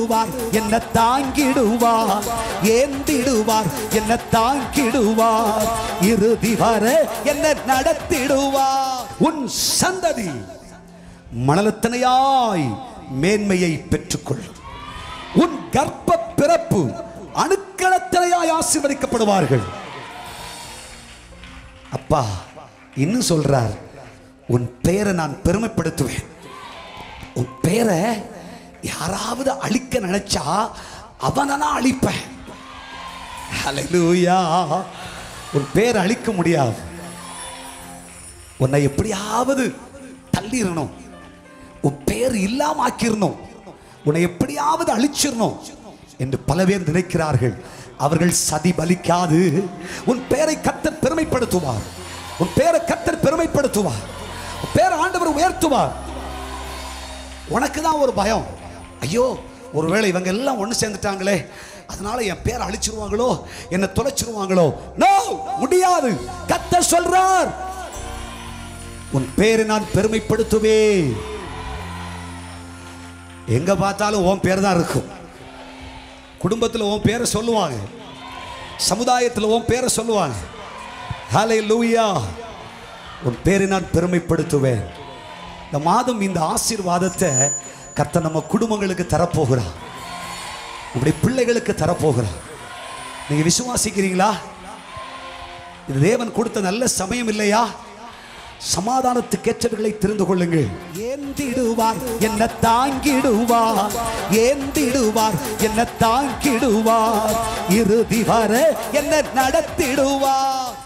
ஏந்திடுவார் என்ன தாங்கிடுவார் ஏந்திடுவார் என்ன தாங்கிடுவார் இறுதி வர என்ன நடத்திடுவார் உன் சந்ததி மணலத்தனையாய் மேன்மையை பெற்றுக்கொள்ளும் உன் கர்ப்ப பிறப்பு அணுக்களத்தனையாய் ஆசீர்வதிக்கப்படுவார்கள் அப்பா இன்னும் சொல்றார் உன் பெயரை நான் பெருமைப்படுத்துவேன் உன் பேரை யாராவது அழிக்க நினைச்சா அவனை நான் அழிப்பேன் ஹalleluya உன் பேரை அழிக்க முடியாது உன்னை எப்படியாவது தள்ளிடணும் உன் பேர் இல்லாம ஆக்கிரணும் உன்னை எப்படியாவது அழிச்சிடணும் என்று பல பேர் நினைக்கிறார்கள் அவர்கள் சதி பலிக்காது உன் பேரை கத்தர் பெருமைப்படுத்துவார் உன் பேரை கத்தர் பெருமைப்படுத்துவார் உன் பேரை ஆண்டவர் உயர்த்துவார் உனக்கு தான் ஒரு பயம் ஐயோ ஒருவேளை இவங்க எல்லாம் ஒன்று சேர்ந்துட்டாங்களே அதனால என் பேரை அழிச்சிருவாங்களோ என்னை தொலைச்சிருவாங்களோ நோ முடியாது கத்தர் சொல்றார் உன் பேரை நான் பெருமைப்படுத்துவேன் எங்க பார்த்தாலும் உன் பேர் தான் இருக்கும் குடும்பத்தில் உன் பேரை சொல்லுவாங்க சமுதாயத்தில் உன் பேரை சொல்லுவாங்க ஹலே லூயா உன் பேரை நான் பெருமைப்படுத்துவேன் இந்த மாதம் இந்த ஆசீர்வாதத்தை கர்த்தர் நம்ம குடும்பங்களுக்கு தரப்போகிறார் உங்களுடைய பிள்ளைகளுக்கு தரப்போகிறார் நீங்க விசுவாசிக்கிறீங்களா இது தேவன் கொடுத்த நல்ல சமயம் இல்லையா சமாதானத்துக்கேற்றவர்களை தெரிந்து கொள்ளுங்கள் ஏந்திடுவார் என்ன தாங்கிடுவார் ஏந்திடுவார் என்ன தாங்கிடுவார் இறுதி வர என்ன நடத்திடுவார்